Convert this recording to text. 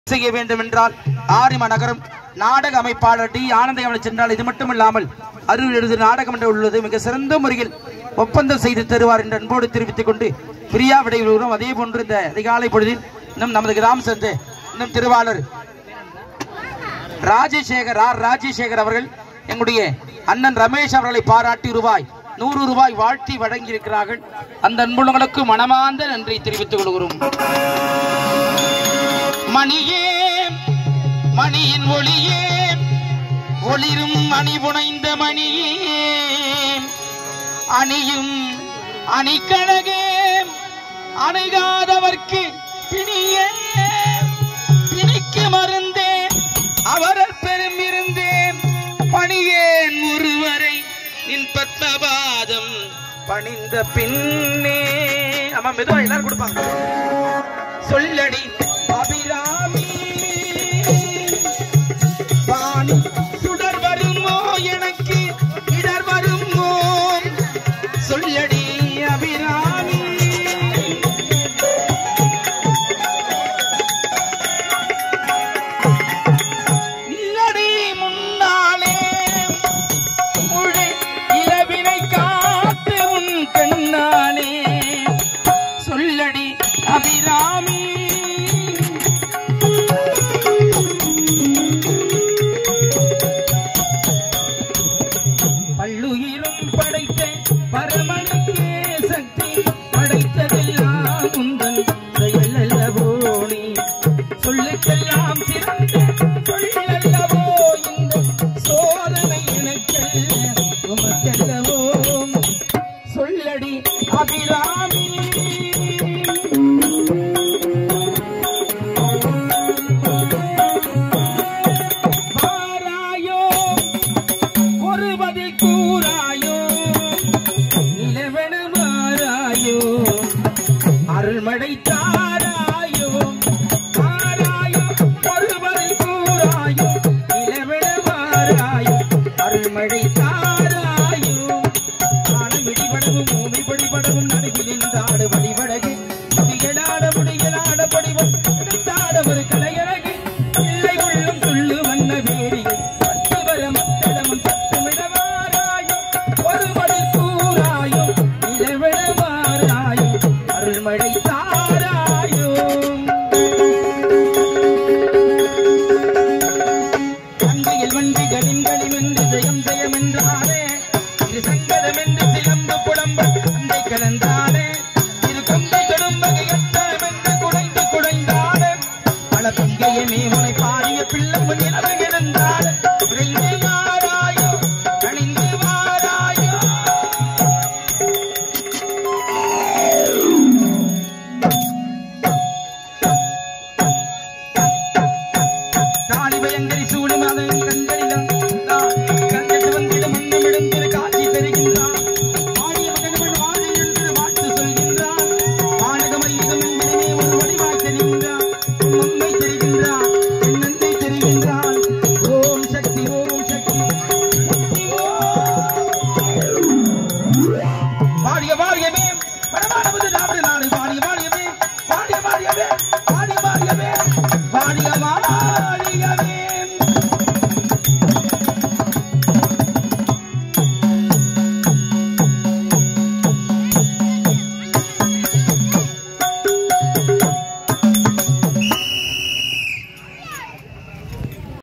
செய்ய வேண்டும் என்றால் ஆரிம நகரம் நாடக அமைப்பாளர் டி ஆனந்தகமன் சென்றால் இது மட்டுமில்லாமல் அருள் எழுது நாடகம் என்று உள்ளது மிக சிறந்த முறையில் ஒப்பந்தம் செய்து தருவார் என்று அன்போடு தெரிவித்துக் கொண்டு பிரியா விடைபெறுகிறோம் அதே போன்று இந்த அதிகாலை பொழுதில் இன்னும் நமது கிராம சேர்ந்த இன்னும் திருவாளர் ராஜசேகர் ஆர் ராஜசேகர் அவர்கள் எங்களுடைய அண்ணன் ரமேஷ் அவர்களை பாராட்டி ரூபாய் நூறு ரூபாய் வாழ்த்தி வழங்கி இருக்கிறார்கள் அந்த அன்புள்ளங்களுக்கு மனமார்ந்த நன்றி தெரிவித்துக் கொள்கிறோம் மணியே மணியின் ஒளியே ஒளிரும் மணி புனைந்த மணியே அணியும் அணிக்கழகே அணுகாதவர்க்கு பிணியே பிணிக்கு மருந்தேன் அவரல் பெரும் இருந்தேன் பணியேன் ஒருவரை நின் பத்மபாதம் பணிந்த பின்னே ஆமா மெதுவா எல்லாரும் கொடுப்பாங்க சொல்லடி அபிராமி வான் சுடர் வருமோ எனக்கு இடர் வருமோ சொல்லடி அபிராமி நில்லடி முன்னாலே முழு இளவினை காத்து உன் கண்ணாலே சொல்லடி அபிராமி பல்லுயிரும் படைத்த பரமனுக்கே சக்தி படைத்ததெல்லாம் உந்தன் செயல் அல்லவோ நீ சொல்லுக்கெல்லாம் சிறந்த சொல்லல்லவோ இந்த சோதனை எனக்கல்ல உமக்கல்லவோ சொல்லடி அபிராமி வாராயோ ஒரு பதில் கூறாயோ நிலவென மாறாயோ அருள்மழை தாராயோ மாறாயோ ஒரு பதில் கூறாயோ நிலவென மாறாயோ அருள்மழை தாராயோ ஆனம் இடிபடவும் பூமி படிபடவும் நடுவில் நின்றாடு வடிவழகு முடிகளாட முடிகளாட படிவம் நடந்தாட ஒரு கலையழகு இல்லை உள்ளும் துள்ளு வண்ண வேரிகை பட்டு வர மக்களமும் சத்தமிடவாராயோ ஒரு பதில் கூறாயோ நிலவிடவாராயோ அருள்மழை தாராயோ தந்தையில் வண்டிகளின் களிமென்று ஜெயம் ஜெயம் என்றாரே இரு சங்கடம் என்று சிலம்பு புலம்ப தந்தை கலந்தாரே இரு கொண்டை கடும்பகை எட்டம் என்று குடைந்து குடைந்தாரே பல பொங்கையமே முனை பாடிய பிள்ளம்பு நிலவு இருந்தாரே விரைந்து வாராயோ கணிந்து வாராயோ தாலி பயங்கரி சூடும் அதன் கண்களிலும் கண்கள் சிவந்திடும் மண்ணுமிடும் திரு காட்சி தருகின்றான் ஆடிய மகன்கள் வாழை என்று வாழ்த்து சொல்கின்றான் வானகமை இதும் என்பதிலே ஒரு வடிவாய் தெரிகின்றான் உண்மை தெரிகின்றான் என் நன்மை தெரிகின்றான் ஓம் சக்தி ஓம் சக்தி சக்தி ஓம். வாடிய வாடியவே பரமானவது நாடு நாடு வாடிய வாடியவே வாடிய வாடியவே வாடிய வாடியவே வாடிய வாடியவே